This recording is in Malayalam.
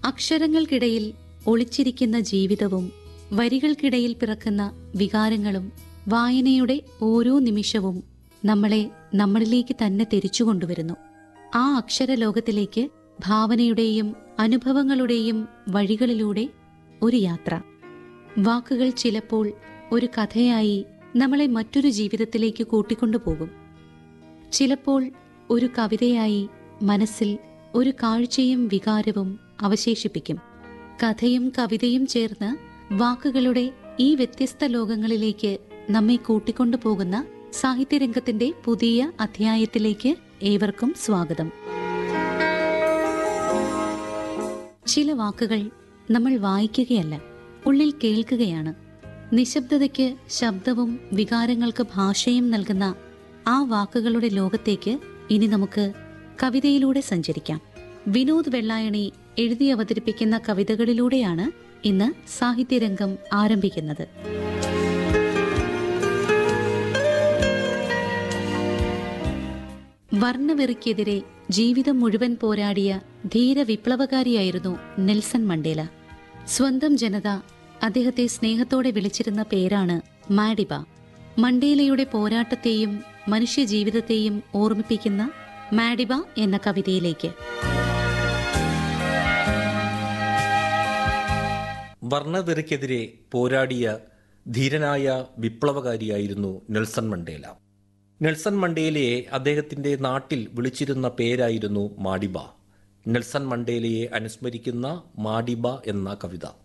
അക്ഷരങ്ങൾക്കിടയിൽ ഒളിച്ചിരിക്കുന്ന ജീവിതവും വരികൾക്കിടയിൽ പിറക്കുന്ന വികാരങ്ങളും വായനയുടെ ഓരോ നിമിഷവും നമ്മളെ നമ്മളിലേക്ക് തന്നെ തിരിച്ചുകൊണ്ടുവരുന്നു ആ അക്ഷരലോകത്തിലേക്ക് ഭാവനയുടെയും അനുഭവങ്ങളുടെയും വഴികളിലൂടെ ഒരു യാത്ര വാക്കുകൾ ചിലപ്പോൾ ഒരു കഥയായി നമ്മളെ മറ്റൊരു ജീവിതത്തിലേക്ക് കൂട്ടിക്കൊണ്ടുപോകും ചിലപ്പോൾ ഒരു കവിതയായി മനസ്സിൽ ഒരു കാഴ്ചയും വികാരവും അവശേഷിപ്പിക്കും കഥയും കവിതയും ചേർന്ന് വാക്കുകളുടെ ഈ വ്യത്യസ്ത ലോകങ്ങളിലേക്ക് നമ്മെ കൂട്ടിക്കൊണ്ടു പോകുന്ന സാഹിത്യരംഗത്തിന്റെ പുതിയ അധ്യായത്തിലേക്ക് ഏവർക്കും സ്വാഗതം ചില വാക്കുകൾ നമ്മൾ വായിക്കുകയല്ല ഉള്ളിൽ കേൾക്കുകയാണ് നിശബ്ദതയ്ക്ക് ശബ്ദവും വികാരങ്ങൾക്ക് ഭാഷയും നൽകുന്ന ആ വാക്കുകളുടെ ലോകത്തേക്ക് ഇനി നമുക്ക് കവിതയിലൂടെ സഞ്ചരിക്കാം വിനോദ് വെള്ളായണി എഴുതി അവതരിപ്പിക്കുന്ന കവിതകളിലൂടെയാണ് ഇന്ന് സാഹിത്യരംഗം ആരംഭിക്കുന്നത് വർണ്ണവെറിക്കെതിരെ ജീവിതം മുഴുവൻ പോരാടിയ ധീര വിപ്ലവകാരിയായിരുന്നു നെൽസൺ മണ്ടേല സ്വന്തം ജനത അദ്ദേഹത്തെ സ്നേഹത്തോടെ വിളിച്ചിരുന്ന പേരാണ് മാഡിബ മണ്ടേലയുടെ പോരാട്ടത്തെയും മനുഷ്യജീവിതത്തെയും ഓർമ്മിപ്പിക്കുന്ന മാഡിബ എന്ന കവിതയിലേക്ക് വർണ്ണവെറിക്കെതിരെ പോരാടിയ ധീരനായ വിപ്ലവകാരിയായിരുന്നു നെൽസൺ മണ്ടേല നെൽസൺ മണ്ടേലയെ അദ്ദേഹത്തിന്റെ നാട്ടിൽ വിളിച്ചിരുന്ന പേരായിരുന്നു മാഡിബ നെൽസൺ മണ്ടേലയെ അനുസ്മരിക്കുന്ന മാഡിബ എന്ന കവിത